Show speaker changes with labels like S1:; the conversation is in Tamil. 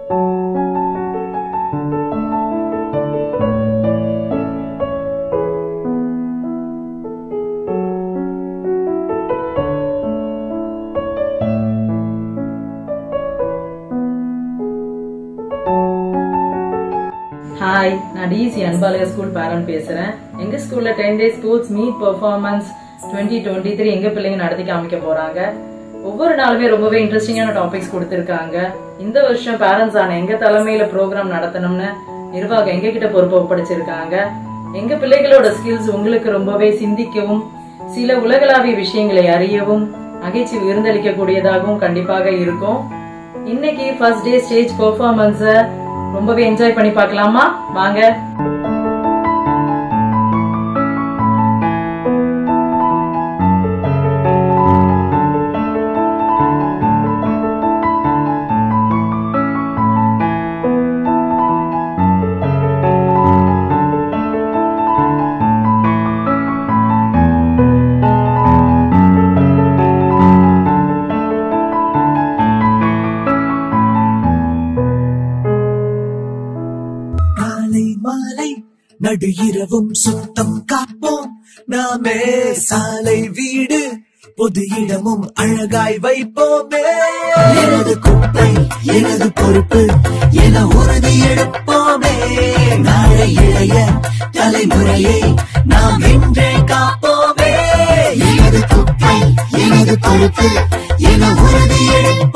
S1: ஹாய் நான் டிசி அன்பாலய ஸ்கூல் பேரண்ட் பேசுறேன் எங்க ஸ்கூல்ல ten days sports meet performance twenty twenty three எங்க பிள்ளைங்க நடத்தி காமிக்க போறாங்க ஒவ்வொரு நாளுமே ரொம்பவே இன்ட்ரெஸ்டிங்கான டாபிக்ஸ் கொடுத்துருக்காங்க இந்த வருஷம் பேரண்ட்ஸ் ஆன எங்க தலைமையில ப்ரோக்ராம் நடத்தணும்னு நிர்வாகம் எங்க கிட்ட பொறுப்பு ஒப்படைச்சிருக்காங்க எங்க பிள்ளைகளோட ஸ்கில்ஸ் உங்களுக்கு ரொம்பவே சிந்திக்கவும் சில உலகளாவிய விஷயங்களை அறியவும் நகைச்சுவை விருந்தளிக்க கூடியதாகவும் கண்டிப்பாக இருக்கும் இன்னைக்கு ஃபர்ஸ்ட் டே ஸ்டேஜ் பெர்ஃபார்மன்ஸ ரொம்பவே என்ஜாய் பண்ணி பார்க்கலாமா வாங்க
S2: காலை மாலை நடு இரவும் சுத்தம் காப்போம் நாமே சாலை வீடு பொது இடமும் அழகாய் வைப்போமே எனது குப்பை எனது பொறுப்பு என உறுதி எடுப்போமே நாளை இளைய தலைமுறையை நாம் இன்றே காப்போமே எனது குப்பை எனது பொறுப்பு என உறுதி எடுப்போமே